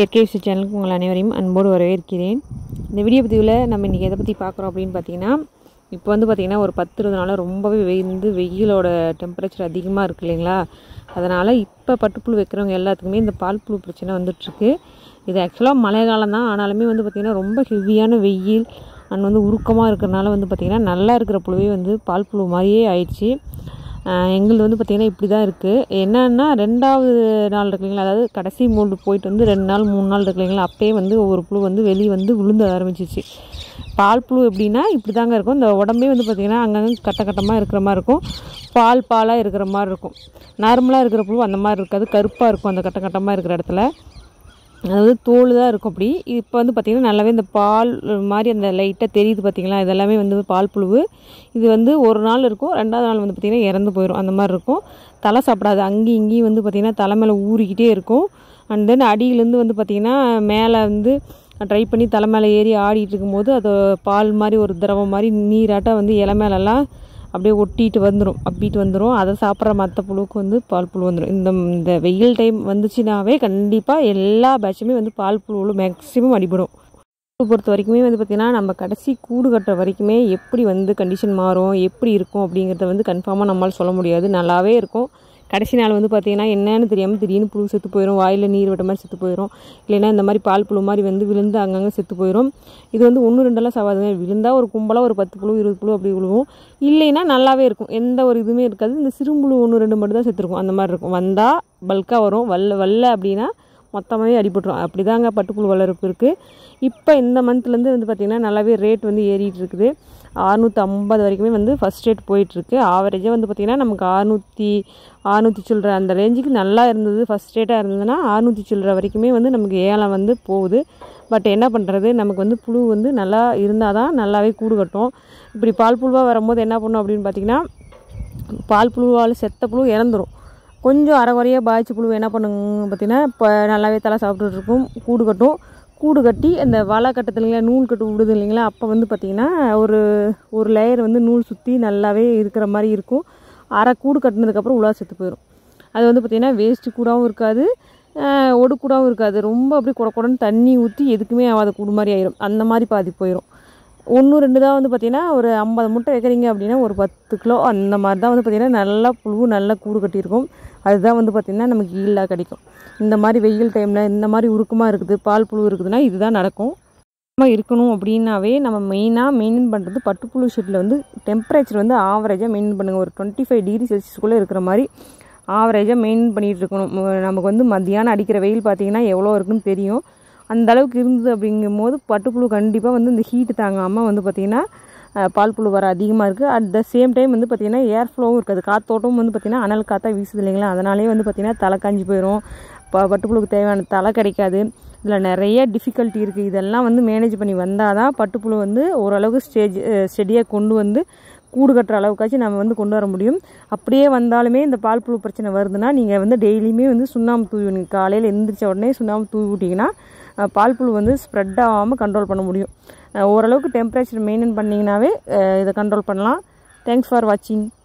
இயற்கை விஷய சேனலுக்கு உங்கள் அனைவரையும் அன்போடு வரவேற்கிறேன் இந்த வீடியோ பதிவில் நம்ம இன்றைக்கி எதை பற்றி பார்க்குறோம் அப்படின்னு பார்த்தீங்கன்னா இப்போ வந்து பார்த்திங்கன்னா ஒரு பத்து இருபது நாளாக ரொம்பவே வெந்து வெயிலோட டெம்பரேச்சர் அதிகமாக இருக்குது இல்லைங்களா அதனால் இப்போ பட்டுப்புழு வைக்கிறவங்க எல்லாத்துக்குமே இந்த பால் புழு பிரச்சனை வந்துட்டுருக்கு இது ஆக்சுவலாக மழை காலம் தான் ஆனாலுமே வந்து பார்த்திங்கன்னா ரொம்ப ஹெவியான வெயில் அண்ட் வந்து உருக்கமாக இருக்கிறனால வந்து பார்த்திங்கன்னா நல்லா இருக்கிற புழுவே வந்து பால் புழு மாதிரியே ஆயிடுச்சு எங்களுது வந்து பார்த்திங்கன்னா இப்படி தான் இருக்குது என்னன்னா ரெண்டாவது நாள் இருக்கு இல்லைங்களா அதாவது கடைசி மூடு போயிட்டு வந்து ரெண்டு நாள் மூணு நாள் இருக்கு இல்லைங்களா அப்பயே வந்து ஒவ்வொரு புழு வந்து வெளியே வந்து விழுந்து ஆரம்பிச்சிச்சு பால் புழு எப்படின்னா இப்படி தாங்க இருக்கும் இந்த உடம்பே வந்து பார்த்திங்கன்னா அங்கங்கே கட்ட கட்டமாக இருக்கிற மாதிரி இருக்கும் பால் பாலாக இருக்கிற மாதிரி இருக்கும் நார்மலாக இருக்கிற புழு அந்த மாதிரி இருக்காது கருப்பாக இருக்கும் அந்த கட்ட கட்டமாக இருக்கிற இடத்துல அதாவது தோல் தான் இருக்கும் அப்படி இப்போ வந்து பார்த்திங்கன்னா நல்லாவே இந்த பால் மாதிரி அந்த லைட்டாக தெரியுது பார்த்திங்களா இதெல்லாமே வந்து பால் புழுவு இது வந்து ஒரு நாள் இருக்கும் ரெண்டாவது நாள் வந்து பார்த்திங்கன்னா இறந்து போயிடும் அந்த மாதிரி இருக்கும் தலை சாப்பிடாது அங்கேயும் இங்கேயும் வந்து பார்த்திங்கன்னா தலை மேலே ஊறிக்கிட்டே இருக்கும் அண்ட் தென் அடியிலேருந்து வந்து பார்த்திங்கன்னா மேலே வந்து ட்ரை பண்ணி தலை மேலே ஏறி ஆடிட்டு இருக்கும்போது அது பால் மாதிரி ஒரு திரவம் மாதிரி நீராட்டம் வந்து இலை மேலெல்லாம் அப்படியே ஒட்டிட்டு வந்துடும் அப்பிட்டு வந்துடும் அதை சாப்பிட்ற மற்ற புழுவுக்கு வந்து பால் புழு வந்துடும் இந்த இந்த வெயில் டைம் வந்துச்சுனாவே கண்டிப்பாக எல்லா பேட்சுமே வந்து பால் புழு மேக்ஸிமம் அடிபடும் புழு பொறுத்த வரைக்குமே வந்து பார்த்திங்கன்னா நம்ம கடைசி கூடு கட்டுற வரைக்குமே எப்படி வந்து கண்டிஷன் மாறும் எப்படி இருக்கும் அப்படிங்கிறத வந்து கன்ஃபார்மாக நம்மளால் சொல்ல முடியாது நல்லாவே இருக்கும் கடைசி நாள் வந்து பார்த்திங்கன்னா என்னன்னு தெரியாமல் திடீர்னு புழு செத்து போயிடும் வாயில் நீர் விட்ட மாதிரி செத்து போயிடும் இல்லைன்னா இந்த மாதிரி பால் புழு மாதிரி வந்து விழுந்து அங்கங்கே செத்து போயிடும் இது வந்து ஒன்று ரெண்டெல்லாம் சாவாதுங்க விழுந்தால் ஒரு கும்பலாக ஒரு பத்து புழு இருபது புழு அப்படி விழுவும் இல்லைன்னா நல்லாவே இருக்கும் எந்த ஒரு இதுவுமே இருக்காது இந்த சிறும்புழு ஒன்று ரெண்டு மட்டும் தான் செத்துருக்கும் அந்த மாதிரி இருக்கும் வந்தால் பல்காக வரும் வல்ல வல்ல அப்படின்னா மொத்தமாகவே அடிபட்டுரும் அப்படி தாங்க பட்டுப்புழு வளர்ப்பு இருக்குது இப்போ இந்த மந்த்லேருந்து வந்து பார்த்திங்கன்னா நல்லாவே ரேட் வந்து ஏறிட்டு இருக்குது அறுநூற்றி ஐம்பது வரைக்குமே வந்து ஃபஸ்ட் ரேட் போயிட்டுருக்கு ஆவரேஜாக வந்து பார்த்திங்கன்னா நமக்கு அறுநூற்றி அறுநூற்றி சில்லற அந்த ரேஞ்சுக்கு நல்லா இருந்தது ஃபஸ்ட் ரேட்டாக இருந்ததுன்னா அறுநூற்றி சில்லற வரைக்குமே வந்து நமக்கு ஏலம் வந்து போகுது பட் என்ன பண்ணுறது நமக்கு வந்து புழு வந்து நல்லா இருந்தால் தான் நல்லாவே கூடு கட்டும் இப்படி பால் புழுவாக வரும்போது என்ன பண்ணும் அப்படின்னு பார்த்திங்கன்னா பால் புழுவால் செத்த புழு இறந்துரும் கொஞ்சம் அரைகுறையாக பாய்ச்சி புழு என்ன பண்ணுங்க பார்த்திங்கன்னா இப்போ நல்லாவே தலை சாப்பிட்டுட்டு இருக்கும் கூடு கட்டும் கூடு கட்டி அந்த வலை கட்டத்தில் இல்லைங்களா நூல் கட்டு விடுது இல்லைங்களா அப்போ வந்து பார்த்திங்கன்னா ஒரு ஒரு லேயர் வந்து நூல் சுற்றி நல்லாவே இருக்கிற மாதிரி இருக்கும் அரை கூடு கட்டினதுக்கப்புறம் உலா செத்து போயிடும் அது வந்து பார்த்திங்கன்னா வேஸ்ட்டு கூடாவும் இருக்காது ஒடு கூடாவும் இருக்காது ரொம்ப அப்படி குட குடன்னு தண்ணி ஊற்றி எதுக்குமே ஆகாத கூடு மாதிரி ஆயிரும் அந்த மாதிரி பாதி போயிடும் ஒன்று ரெண்டு தான் வந்து பார்த்திங்கன்னா ஒரு ஐம்பது முட்டை வைக்கிறீங்க அப்படின்னா ஒரு பத்து கிலோ அந்த மாதிரி தான் வந்து பார்த்திங்கன்னா நல்லா புழு நல்லா கூடு கட்டியிருக்கும் அதுதான் வந்து பார்த்திங்கன்னா நமக்கு ஈல்டாக கிடைக்கும் இந்த மாதிரி வெயில் டைமில் இந்த மாதிரி உருக்கமாக இருக்குது பால் புழு இருக்குதுன்னா இதுதான் நடக்கும் நம்ம இருக்கணும் அப்படின்னாவே நம்ம மெயினாக மெயின்டைன் பண்ணுறது பட்டுப்புழு ஷெட்டில் வந்து டெம்பரேச்சர் வந்து ஆவரேஜாக மெயின்டைன் பண்ணுங்கள் ஒரு டுவெண்ட்டி ஃபைவ் டிகிரி செல்சியஸ்குள்ளே இருக்கிற மாதிரி ஆவரேஜாக மெயின்டைன் பண்ணிகிட்டு இருக்கணும் நமக்கு வந்து மத்தியானம் அடிக்கிற வெயில் பார்த்திங்கன்னா எவ்வளோ இருக்குன்னு தெரியும் அந்த அளவுக்கு இருந்தது அப்படிங்கும்போது பட்டுப்புழு கண்டிப்பாக வந்து இந்த ஹீட்டு தாங்காமல் வந்து பார்த்திங்கன்னா பால் புழு வர அதிகமாக இருக்குது அட் த சேம் டைம் வந்து பார்த்திங்கன்னா ஏர் ஃப்ளோவும் இருக்காது காத்தோட்டமும் வந்து பார்த்திங்கன்னா அனல் காற்றா வீசுது இல்லைங்களா அதனாலே வந்து பார்த்திங்கன்னா தலை காஞ்சி போயிடும் ப பட்டுப்புழுக்கு தேவையான தலை கிடைக்காது இதில் நிறைய டிஃபிகல்ட்டி இருக்குது இதெல்லாம் வந்து மேனேஜ் பண்ணி வந்தால் தான் பட்டுப்புழு வந்து ஓரளவுக்கு ஸ்டேஜ் ஸ்டெடியாக கொண்டு வந்து கூடு கட்டுற அளவுக்காச்சும் நம்ம வந்து கொண்டு வர முடியும் அப்படியே வந்தாலுமே இந்த பால் புழு பிரச்சனை வருதுன்னா நீங்கள் வந்து டெய்லியுமே வந்து சுண்ணாம்பு தூவி நீங்கள் காலையில் எழுந்திரிச்ச உடனே சுண்ணாம்பு தூவி விட்டிங்கன்னா பால் புழு வந்து ஸ்ப்ரெட் ஆகாமல் கண்ட்ரோல் பண்ண முடியும் ஓரளவுக்கு டெம்பரேச்சர் மெயின்டைன் பண்ணிங்கனாவே இதை கண்ட்ரோல் பண்ணலாம் தேங்க்ஸ் ஃபார் வாட்சிங்